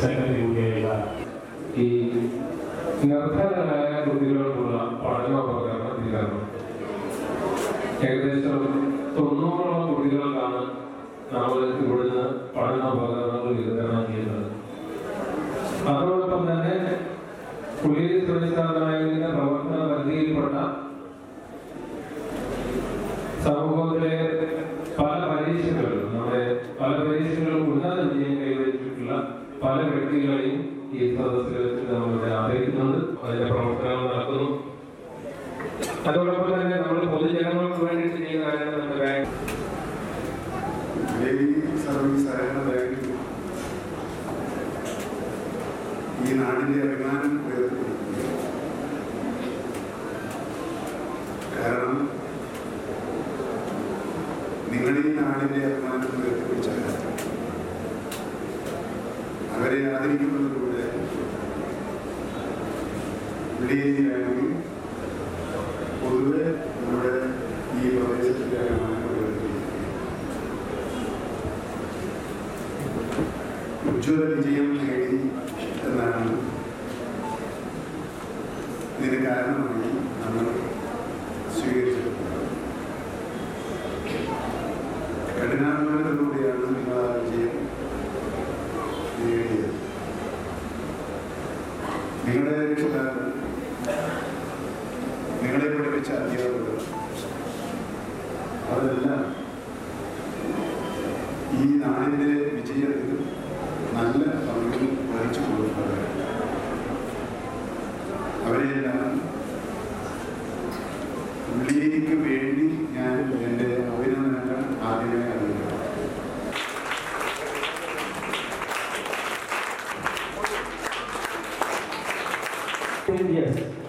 Secretary കൂടിയായ ഈ നിർധനരായ കുട്ടികൾക്കുള്ള പഠനോപകരണ വിതരണം ഏകദേശം തൊണ്ണൂറോളം കുട്ടികൾക്കാണ് നമ്മൾ ഇവിടുന്ന് പഠനോപകരണങ്ങൾ വിതരണം ചെയ്യുന്നത് അതോടൊപ്പം തന്നെ പുലി സുരക്ഷാനായകന്റെ പ്രവർത്തന പരിധിയിൽപ്പെട്ട സമൂഹത്തിലെ പല പരീക്ഷകളും നമ്മുടെ പല പരീക്ഷകളും ഉന്നത വിജയം കൈവരിച്ചിട്ടുള്ള പല വ്യക്തികളെയും ഈ സദസ്സിൽ വെച്ച് നമ്മൾ ആദരിക്കുന്നുണ്ട് അതിന്റെ പ്രവർത്തനങ്ങൾ നടക്കുന്നു അതോടൊപ്പം തന്നെ നമ്മൾ പൊതുജനങ്ങൾക്ക് വേണ്ടിയിട്ട് ചെയ്യുന്ന കാര്യങ്ങൾ നമ്മുടെ ബാങ്ക് ഡെയിലി സർവീസ് സഹകരണ ബാങ്ക് ഈ നാടിന്റെ അഭിമാനം ഉയർത്തിപ്പിടിക്കുന്നു കാരണം നിങ്ങൾ ഈ നാടിന്റെ അഭിമാനം ഉയർത്തിപ്പിടിച്ചാൽ അവരെ ആദരിക്കുന്നതിലൂടെ ഉള്ളിയേരി ബാങ്ക് പൊതുവെ നമ്മുടെ ഈ പ്രദേശത്തിന്റെ അഭിമാനം ഉയർത്തിപ്പിടിക്കുന്നു ഉജ്ജ്വല വിജയം നേടി എന്നാണ് ഇതിന് കാരണമായി നമ്മൾ സ്വീകരിച്ചിട്ടുള്ളത് കഠിനാധ്വാനത്തിലൂടെയാണ് നിങ്ങൾ ആ വിജയം നേടിയത് നിങ്ങളുടെ രക്ഷിതാക്കൾ നിങ്ങളെ പഠിപ്പിച്ച അധ്യാപകർ അവരെല്ലാം ഈ നാടിന്റെ വിജയത്തിൽ നല്ല പങ്ക് വഹിച്ചു കൊടുക്കുന്നത് അവരെല്ലാം ഉള്ളിലേക്ക് വേണ്ടി ഞാൻ എൻ്റെ അഭിനന്ദനങ്ങൾ ആദ്യമേ അറിയിക്കുന്നു Yes.